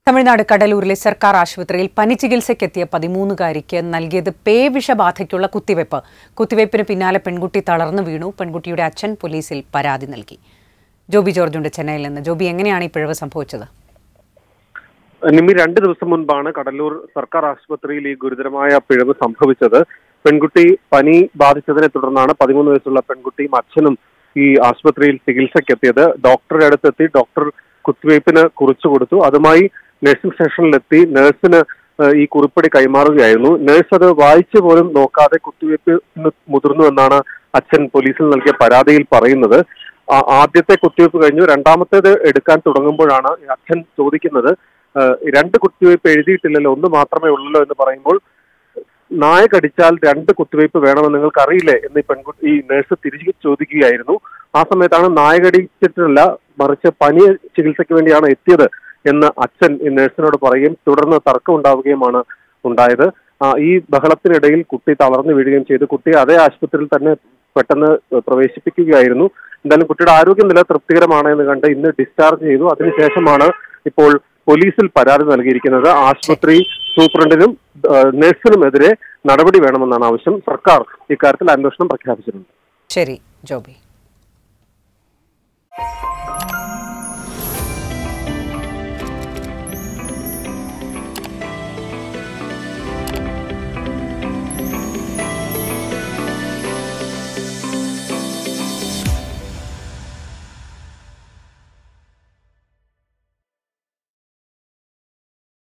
തമിഴ്നാട് കടലൂരിലെ സർക്കാർ ആശുപത്രിയിൽ പനി ചികിത്സയ്ക്കെത്തിയ പതിമൂന്നുകാരിക്ക് നൽകിയത് പേ വിഷബാധയ്ക്കുള്ള കുത്തിവയ്പ് കുത്തിവയ്പ്പിന് പിന്നാലെ പെൺകുട്ടി തളർന്നു വീണു പെൺകുട്ടിയുടെ അച്ഛൻ പോലീസിൽ പരാതി നൽകി ജോബി ജോർജുണ്ട് ചെന്നൈയിൽ നിന്ന് ജോബി എങ്ങനെയാണ് ഈ പിഴവ് സംഭവിച്ചത് നിമ്മി രണ്ട് ദിവസം മുൻപാണ് കടലൂർ സർക്കാർ ആശുപത്രിയിൽ ഈ ഗുരുതരമായ പിഴവ് സംഭവിച്ചത് പെൺകുട്ടി പനി ബാധിച്ചതിനെ തുടർന്നാണ് പതിമൂന്ന് വയസ്സുള്ള പെൺകുട്ടിയും അച്ഛനും ഈ ആശുപത്രിയിൽ ചികിത്സയ്ക്കെത്തിയത് ഡോക്ടറുടെ അടുത്തെത്തി ഡോക്ടർ കുത്തിവയ്പ്പിന് കുറിച്ചു കൊടുത്തു അതുമായി നഴ്സിംഗ് സ്റ്റേഷനിലെത്തി നഴ്സിന് ഏഹ്, ഈ കുറിപ്പടി കൈമാറുകയായിരുന്നു നഴ്സ് അത് വായിച്ചു പോലും നോക്കാതെ കുത്തിവയ്പ്പിന് മുതിർന്നു എന്നാണ് അച്ഛൻ പോലീസിൽ നൽകിയ പരാതിയിൽ പറയുന്നത് ആ- ആദ്യത്തെ കുത്തിവയ്പ്പ് കഴിഞ്ഞു രണ്ടാമത്തേത് എടുക്കാൻ തുടങ്ങുമ്പോഴാണ് ഈ അച്ഛൻ ചോദിക്കുന്നത് ഏഹ്, രണ്ട് കുത്തിവയ്പ്പ് എഴുതിയിട്ടില്ലല്ലോ ഒന്ന് മാത്രമേ ഉള്ളല്ലോ എന്ന് പറയുമ്പോൾ നായ കടിച്ചാൽ രണ്ട് കുത്തിവയ്പ്പ് വേണമെന്ന് നിങ്ങൾക്ക് അറിയില്ലേ എന്ന് ഈ പെൺകുട്ടി ഈ നഴ്സ് തിരിച്ചു ചോദിക്കുകയായിരുന്നു ആ സമയത്താണ് നായ കടിച്ചിട്ടില്ല മറിച്ച് പനി ചികിത്സയ്ക്ക് വേണ്ടിയാണ് എത്തിയത് എന്ന് അച്ഛൻ ഈ നഴ്സിനോട് പറയുകയും തുടർന്ന് തർക്കം ഉണ്ടാവുകയുമാണ് ഉണ്ടായത് ആ, ഈ ബഹളത്തിനിടയിൽ കുട്ടി തളർന്നു വീഴുകയും ചെയ്തു കുട്ടിയെ അതേ ആശുപത്രിയിൽ തന്നെ പെട്ടെന്ന് പ്രവേശിപ്പിക്കുകയായിരുന്നു എന്തായാലും കുട്ടിയുടെ ആരോഗ്യനില തൃപ്തികരമാണ് എന്ന് കണ്ട് ഇന്ന് ഡിസ്ചാർജ് ചെയ്തു അതിനുശേഷമാണ് ഇപ്പോൾ പോലീസിൽ പരാതി നൽകിയിരിക്കുന്നത് ആശുപത്രി സൂപ്രണ്ടിനും ആ, നഴ്സിനുമെതിരെ നടപടി വേണമെന്നാണ് ആവശ്യം സർക്കാർ ഇക്കാര്യത്തിൽ അന്വേഷണം പ്രഖ്യാപിച്ചിട്ടുണ്ട് ശരി ജോബി